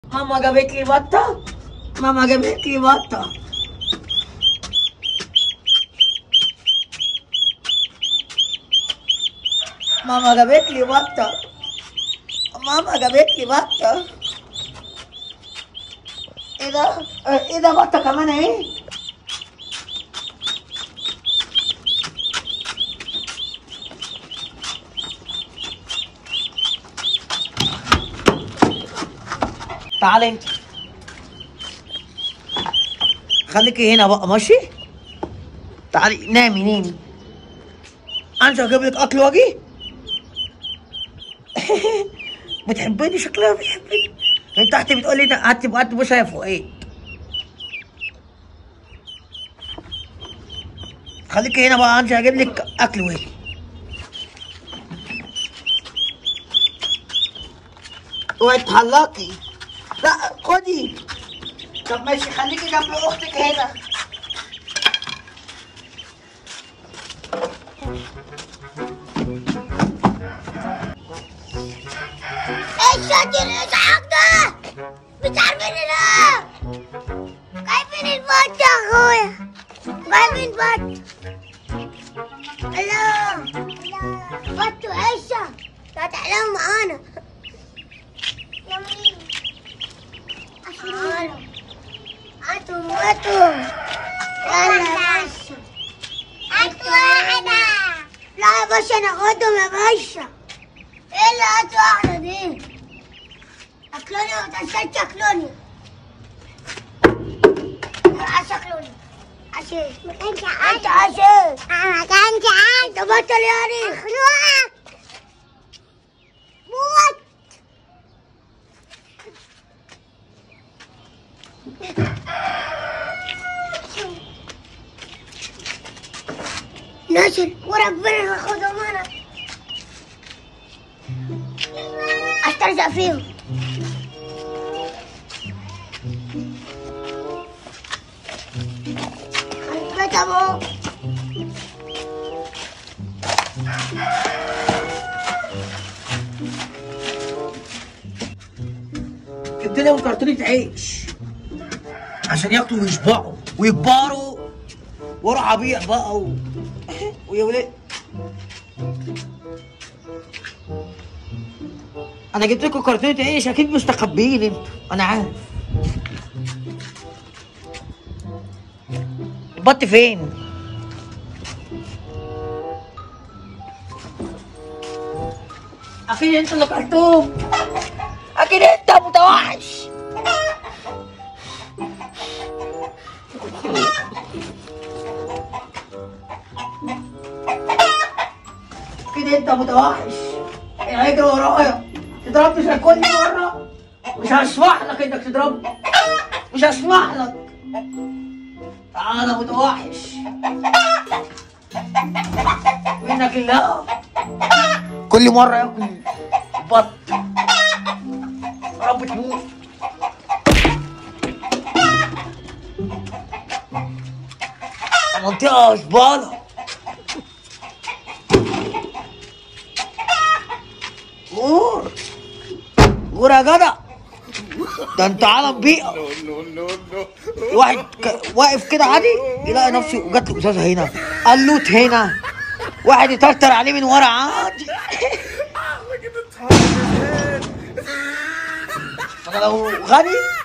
ماما جابت لي بطة ماما جابت لي بطة ماما جابت لي بطة ماما جابت لي بطة ايه ده؟ ايه ده بطة كمان اهي تعالي انت خليكي هنا بقى ماشي تعالي نامي نامي انت هجيب لك اكل واجي بتحبني شكلها بتحبني انت تحت بتقولي ده هات هات بوسه يا فؤاد خليكي هنا بقى انت هجيب لك اكل واجي اوعي تحلقي لا خدي طب ماشي خليكي جنب اختك هنا ايش شاطر ايش عقده مش عارفين لا جايبين البط يا اخويا جايبين بط الله بط وعيشة لا تعلموا معانا يا مين تعالوا هاتوا هاتوا يلا يا باشا هاتوا واحدة لا يا باشا انا اخدهم يا باشا ايه اللي هاتوا واحدة دي اكلوني ما تنساش اكلوني عاش اكلوني عشان ما كانش عاش انت عشان ما كانش عاش انت بطل يا ريخ اخنوقك موت نزل وربنا ناخدهم انا استرزق فيهم البيت ابو جبت لهم كرتونة عيش عشان ياكلوا ويشبعوا ويكبروا واروح ابيع بقى و... ويا ولاد انا جبت لكم كرتونة عيش اكيد مستخبيين انتوا انا عارف البط فين؟ اكيد انتوا اللي كلتوهم اكيد انت متوحش اكيد انت متوحش هيجري ورايا تضربني زي كل مره مش هسمح لك انك تضربني مش هسمح لك تعالى متوحش منك لله كل مره ياكل بط رب تموت منطقة زبالة غور غور يا جدع ده انت عالم بيئة واحد ك... واقف كده عادي يلاقي نفسه جات له ازازة هنا قلوت هنا واحد يطرطر عليه من ورا عادي انا لو غني